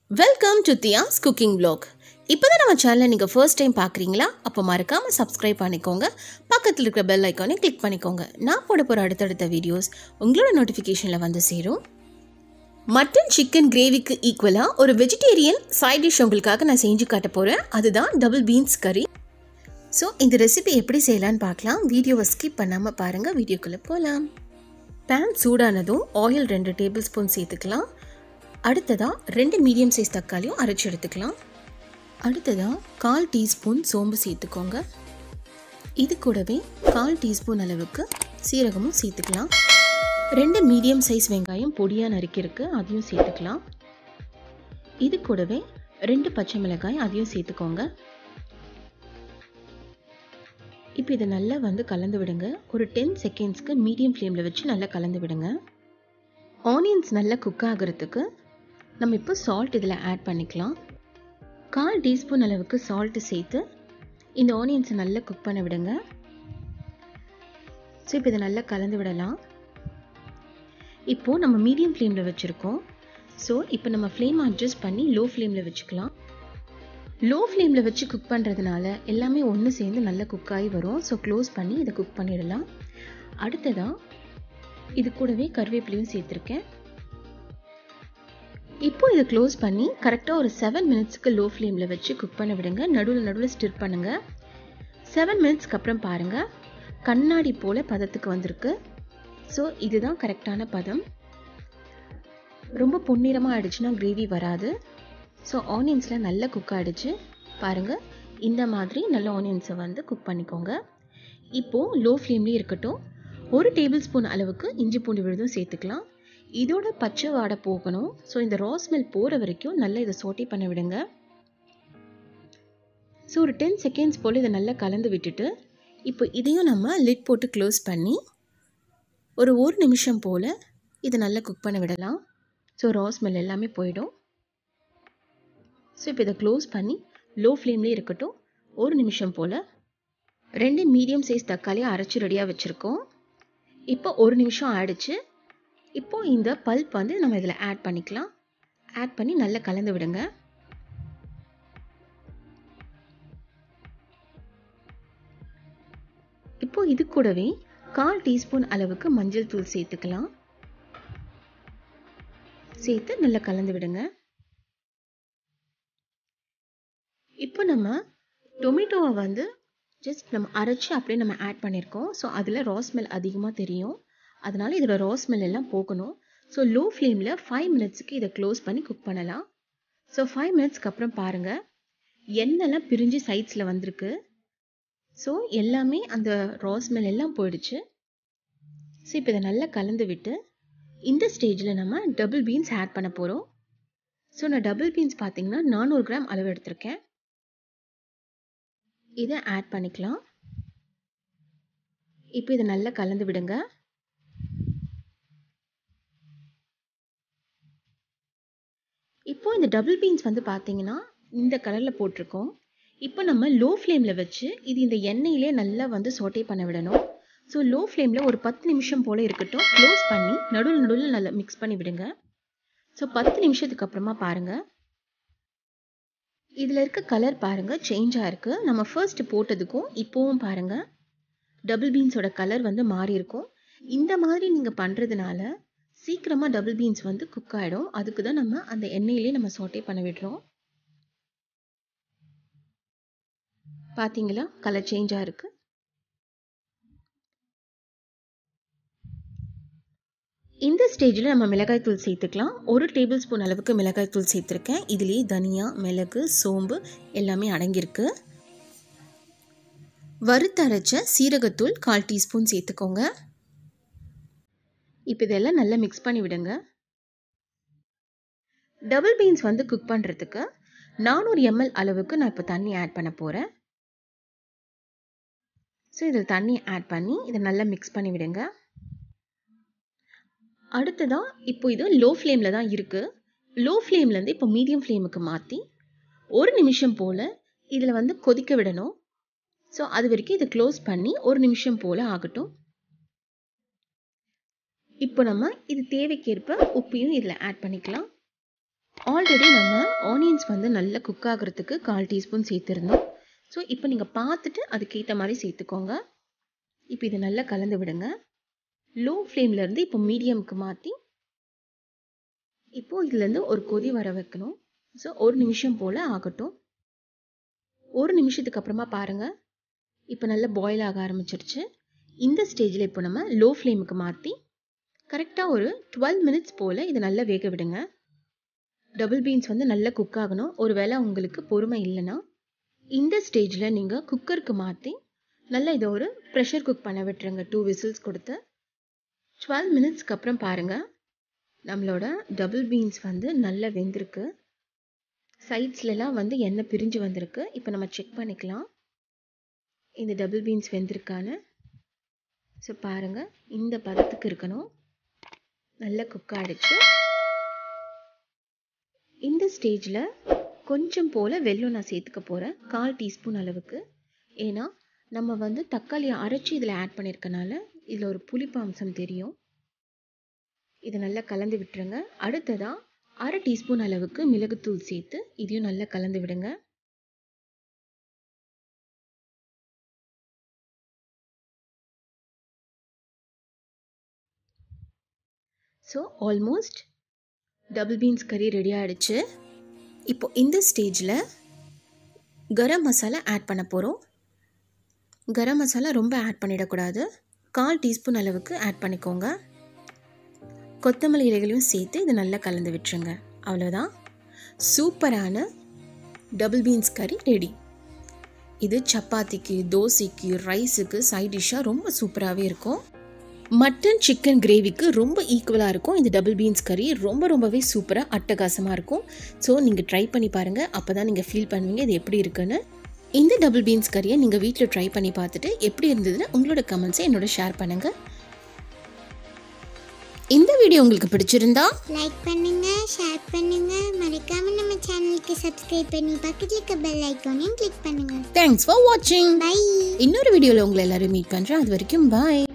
welcome to தியாஸ் cooking vlog இப்போ தான் நம்ம சேனலை நீங்கள் ஃபர்ஸ்ட் டைம் பார்க்குறீங்களா அப்போ மறக்காமல் சப்ஸ்கிரைப் பண்ணிக்கோங்க பக்கத்தில் இருக்கிற பெல் ஐக்கானை கிளிக் பண்ணிக்கோங்க நான் போட போகிற அடுத்தடுத்த வீடியோஸ் உங்களோட நோட்டிஃபிகேஷனில் வந்து சேரும் மட்டன் சிக்கன் கிரேவிக்கு ஈக்குவலாக ஒரு வெஜிடேரியன் சைட் டிஷ் உங்களுக்காக நான் செஞ்சு காட்ட போகிறேன் அதுதான் டபுள் பீன்ஸ் கறி ஸோ இந்த ரெசிபி எப்படி செய்யலான்னு பார்க்கலாம் வீடியோவை ஸ்கிப் பண்ணாமல் பாருங்கள் வீடியோக்குள்ளே போகலாம் பேன் சூடானதும் ஆயில் ரெண்டு டேபிள் ஸ்பூன் சேர்த்துக்கலாம் அடுத்ததாக ரெண்டு மீடியம் சைஸ் தக்காளியும் அரைச்சி எடுத்துக்கலாம் அடுத்ததாக கால் டீஸ்பூன் சோம்பு சேர்த்துக்கோங்க இது கூடவே கால் டீஸ்பூன் அளவுக்கு சீரகமும் சேர்த்துக்கலாம் ரெண்டு மீடியம் சைஸ் வெங்காயம் பொடியாக நறுக்கியிருக்கு அதையும் சேர்த்துக்கலாம் இது கூடவே ரெண்டு பச்சை மிளகாய் அதையும் சேர்த்துக்கோங்க இப்போ இதை நல்லா வந்து கலந்து விடுங்க ஒரு டென் செகண்ட்ஸ்க்கு மீடியம் ஃப்ளேமில் வச்சு நல்லா கலந்து விடுங்க ஆனியன்ஸ் நல்லா குக் ஆகிறதுக்கு நம்ம இப்போ சால்ட் இதில் ஆட் பண்ணிக்கலாம் கால் டீஸ்பூன் அளவுக்கு சால்ட்டு சேர்த்து இந்த ஆனியன்ஸை நல்லா குக் பண்ண விடுங்க ஸோ இப்போ இதை நல்லா கலந்து விடலாம் இப்போது நம்ம மீடியம் ஃப்ளேமில் வச்சுருக்கோம் ஸோ இப்போ நம்ம ஃப்ளேம் அட்ஜஸ்ட் பண்ணி லோ ஃப்ளேமில் வச்சுக்கலாம் லோ ஃப்ளேமில் வச்சு குக் பண்ணுறதுனால எல்லாமே ஒன்று சேர்ந்து நல்லா குக் ஆகி வரும் ஸோ க்ளோஸ் பண்ணி இதை குக் பண்ணிடலாம் அடுத்ததாக இது கூடவே கருவேப்பிலையும் சேர்த்துருக்கேன் இப்போ இதை க்ளோஸ் பண்ணி கரெக்டாக ஒரு செவன் மினிட்ஸ்க்கு லோ ஃப்ளேமில் வச்சு குக் பண்ண விடுங்க நடுவில் நடுவில் ஸ்டிர் பண்ணுங்கள் செவன் மினிட்ஸ்க்கு அப்புறம் பாருங்கள் கண்ணாடி போல் பதத்துக்கு வந்திருக்கு ஸோ இதுதான் கரெக்டான பதம் ரொம்ப பொன்னிறமாக ஆயிடுச்சுன்னா கிரேவி வராது ஸோ ஆனியன்ஸில் நல்லா குக் ஆகிடுச்சு பாருங்கள் இந்த மாதிரி நல்ல ஆனியன்ஸை வந்து குக் பண்ணிக்கோங்க இப்போது லோ ஃப்ளேம்லேயே இருக்கட்டும் ஒரு டேபிள் ஸ்பூன் அளவுக்கு இஞ்சி பூண்டு விழுதும் சேர்த்துக்கலாம் இதோட பச்சை வாடை போகணும் ஸோ இந்த ரா ஸ்மெல் போகிற வரைக்கும் நல்லா இதை சோட்டி பண்ண விடுங்க ஸோ ஒரு டென் செகண்ட்ஸ் போல் இதை நல்லா கலந்து விட்டுட்டு இப்போ இதையும் நம்ம லிட் போட்டு க்ளோஸ் பண்ணி ஒரு ஒரு நிமிஷம் போல் இதை நல்லா குக் பண்ண விடலாம் ஸோ ரா ஸ்மெல் எல்லாமே போயிடும் ஸோ இப்போ இதை க்ளோஸ் பண்ணி லோ ஃப்ளேம்லேயே இருக்கட்டும் ஒரு நிமிஷம் போல் ரெண்டு மீடியம் சைஸ் தக்காளியை அரைச்சி ரெடியாக வச்சுருக்கோம் இப்போ ஒரு நிமிஷம் ஆயிடுச்சு இப்போது இந்த பல்ப் வந்து நம்ம இதில் ஆட் பண்ணிக்கலாம் ஆட் பண்ணி நல்லா கலந்து விடுங்க இப்போ இது கூடவே கால் டீஸ்பூன் அளவுக்கு மஞ்சள் தூள் சேர்த்துக்கலாம் சேர்த்து நல்லா கலந்து விடுங்க இப்போ நம்ம டொமேட்டோவை வந்து ஜஸ்ட் நம்ம அரைச்சி அப்படியே நம்ம ஆட் பண்ணியிருக்கோம் ஸோ அதில் ரா ஸ்மெல் அதிகமாக தெரியும் அதனால் இதோட ரா ஸ்மெல் எல்லாம் போகணும் ஸோ லோ ஃப்ளேமில் ஃபைவ் மினிட்ஸுக்கு இதை க்ளோஸ் பண்ணி குக் பண்ணலாம் ஸோ ஃபைவ் மினிட்ஸ்க்கு அப்புறம் பாருங்கள் எண்ணெய்லாம் பிரிஞ்சு சைட்ஸில் வந்திருக்கு ஸோ எல்லாமே அந்த ரா ஸ்மெல் எல்லாம் போயிடுச்சு ஸோ இப்போ இதை நல்லா கலந்து விட்டு இந்த ஸ்டேஜில் நம்ம டபுள் பீன்ஸ் ஆட் பண்ண போகிறோம் ஸோ நான் டபுள் பீன்ஸ் பார்த்தீங்கன்னா நானூறு கிராம் அளவு எடுத்திருக்கேன் இதை ஆட் பண்ணிக்கலாம் இப்போ இதை நல்லா கலந்து விடுங்க இப்போ இந்த டபுள் பீன்ஸ் வந்து பார்த்தீங்கன்னா இந்த கலரில் போட்டிருக்கோம் இப்போ நம்ம லோ ஃப்ளேமில் வச்சு இது இந்த எண்ணெயிலே நல்லா வந்து சோட்டே பண்ண விடணும் ஸோ லோ ஃப்ளேமில் ஒரு பத்து நிமிஷம் போல் இருக்கட்டும் க்ளோஸ் பண்ணி நடுவில் நடுவில் நல்லா மிக்ஸ் பண்ணி விடுங்க ஸோ பத்து நிமிஷத்துக்கு அப்புறமா பாருங்கள் இதில் இருக்க கலர் பாருங்கள் சேஞ்சாக இருக்குது நம்ம ஃபர்ஸ்ட் போட்டதுக்கும் இப்போவும் பாருங்கள் டபுள் பீன்ஸோட கலர் வந்து மாறி இருக்கும் இந்த மாதிரி நீங்கள் பண்ணுறதுனால சீக்கிரமாக டபுள் பீன்ஸ் வந்து குக் ஆகிடும் அதுக்கு தான் நம்ம அந்த எண்ணெயிலே நம்ம சோட்டே பண்ண விடுறோம் பார்த்தீங்களா கலர் சேஞ்சாக இருக்குது இந்த ஸ்டேஜில் நம்ம மிளகாய் தூள் சேர்த்துக்கலாம் ஒரு டேபிள் ஸ்பூன் அளவுக்கு மிளகாய் தூள் சேர்த்துருக்கேன் இதுலேயே தனியா மிளகு சோம்பு எல்லாமே அடங்கியிருக்கு வறுத்தரைச்ச சீரகத்தூள் கால் டீஸ்பூன் சேர்த்துக்கோங்க இப்போ இதெல்லாம் நல்லா மிக்ஸ் பண்ணி விடுங்க டபுள் பீன்ஸ் வந்து குக் பண்ணுறதுக்கு நானூறு எம்எல் அளவுக்கு நான் இப்போ தண்ணி ஆட் பண்ண போகிறேன் ஸோ இதில் தண்ணி ஆட் பண்ணி இதை நல்லா மிக்ஸ் பண்ணி விடுங்க அடுத்ததாக இப்போ இது லோ ஃப்ளேமில் தான் இருக்குது லோ ஃப்ளேம்லேருந்து இப்போ மீடியம் ஃப்ளேமுக்கு மாற்றி ஒரு நிமிஷம் போல் இதில் வந்து கொதிக்க விடணும் ஸோ அது வரைக்கும் இதை க்ளோஸ் பண்ணி ஒரு நிமிஷம் போல் ஆகட்டும் இப்போ நம்ம இது தேவைக்கேற்ப உப்பையும் இதில் ஆட் பண்ணிக்கலாம் ஆல்ரெடி நம்ம ஆனியன்ஸ் வந்து நல்லா குக் ஆகிறதுக்கு கால் டீஸ்பூன் சேர்த்துருந்தோம் ஸோ இப்போ நீங்கள் பார்த்துட்டு அதுக்கேற்ற மாதிரி சேர்த்துக்கோங்க இப்போ இதை நல்லா கலந்து விடுங்க லோ ஃப்ளேம்லேருந்து இப்போ மீடியமுக்கு மாற்றி இப்போது இதுலேருந்து ஒரு கொதி வர வைக்கணும் ஸோ ஒரு நிமிஷம் போல் ஆகட்டும் ஒரு நிமிஷத்துக்கு அப்புறமா பாருங்கள் இப்போ நல்லா பாயில் ஆக ஆரம்பிச்சிருச்சு இந்த ஸ்டேஜில் இப்போ நம்ம லோ ஃப்ளேமுக்கு மாற்றி கரெக்டாக ஒரு டுவெல் மினிட்ஸ் போல் இதை நல்லா வேக விடுங்க டபுள் பீன்ஸ் வந்து நல்லா குக் ஆகணும் ஒரு வேளை உங்களுக்கு பொறுமை இல்லைன்னா இந்த ஸ்டேஜில் நீங்கள் குக்கருக்கு மாற்றி நல்லா இதை ஒரு ப்ரெஷர் குக் பண்ண விட்டுருங்க டூ விசில்ஸ் கொடுத்து டுவெல் மினிட்ஸ்க்கு அப்புறம் பாருங்கள் நம்மளோட டபுள் பீன்ஸ் வந்து நல்லா வெந்திருக்கு சைட்ஸ்லலாம் வந்து எண்ணெய் பிரிஞ்சு வந்திருக்கு இப்போ நம்ம செக் பண்ணிக்கலாம் இந்த டபுள் பீன்ஸ் வெந்திருக்கான்னு ஸோ பாருங்கள் இந்த பதத்துக்கு இருக்கணும் நல்லா குக் ஆகிடுச்சு இந்த ஸ்டேஜில் கொஞ்சம் போல் வெல்லம் நான் சேர்த்துக்க போகிறேன் கால் டீஸ்பூன் அளவுக்கு ஏன்னா நம்ம வந்து தக்காளியை அரைச்சி இதில் ஆட் பண்ணியிருக்கனால இதில் ஒரு புளிப்பு அம்சம் தெரியும் இதை நல்லா கலந்து விட்டுருங்க அடுத்ததாக அரை டீஸ்பூன் அளவுக்கு மிளகுத்தூள் சேர்த்து இதையும் நல்லா கலந்து விடுங்க ஸோ ஆல்மோஸ்ட் டபுள் பீன்ஸ் கறி ரெடி ஆகிடுச்சு இப்போ இந்த ஸ்டேஜில் கரம் மசாலா ஆட் பண்ண போகிறோம் கரம் மசாலா ரொம்ப ஆட் பண்ணிடக்கூடாது கால் டீஸ்பூன் அளவுக்கு ஆட் பண்ணிக்கோங்க கொத்தமல்லி இலைகளையும் சேர்த்து இதை நல்லா கலந்து விட்டுருங்க அவ்வளோதான் சூப்பரான டபுள் பீன்ஸ் கறி ரெடி இது சப்பாத்திக்கு தோசைக்கு ரைஸுக்கு சைட் டிஷ்ஷாக ரொம்ப சூப்பராகவே இருக்கும் மட்டன் சிக்கன் கிரேவிக்கு ரொம்ப ஈக்குவலாக இருக்கும் இந்த டபுள் பீன்ஸ் கறி ரொம்ப ரொம்பவே சூப்பராக அட்டகாசமாக இருக்கும் ஸோ நீங்கள் ட்ரை பண்ணி பாருங்கள் அப்போ தான் நீங்கள் ஃபீல் பண்ணுவீங்க இது எப்படி இருக்குன்னு இந்த டபுள் பீன்ஸ் கறியை நீங்கள் வீட்டில் ட்ரை பண்ணி பார்த்துட்டு எப்படி இருந்ததுன்னு உங்களோட கமெண்ட்ஸை என்னோட ஷேர் பண்ணுங்கள் இந்த வீடியோ உங்களுக்கு பிடிச்சிருந்தா லைக் பண்ணுங்க ஷேர் பண்ணுங்க மறக்காம நம்ம சேனலுக்கு சப்ஸ்கிரைப் பண்ணி பக்கத்துல இருக்க பெல் ஐக்கானையும் கிளிக் பண்ணுங்க தேங்க்ஸ் ஃபார் வாட்சிங் பை இன்னொரு வீடியோவில் உங்களை எல்லாரும் மீட் பண்ணுறேன் அது வரைக்கும் பாய்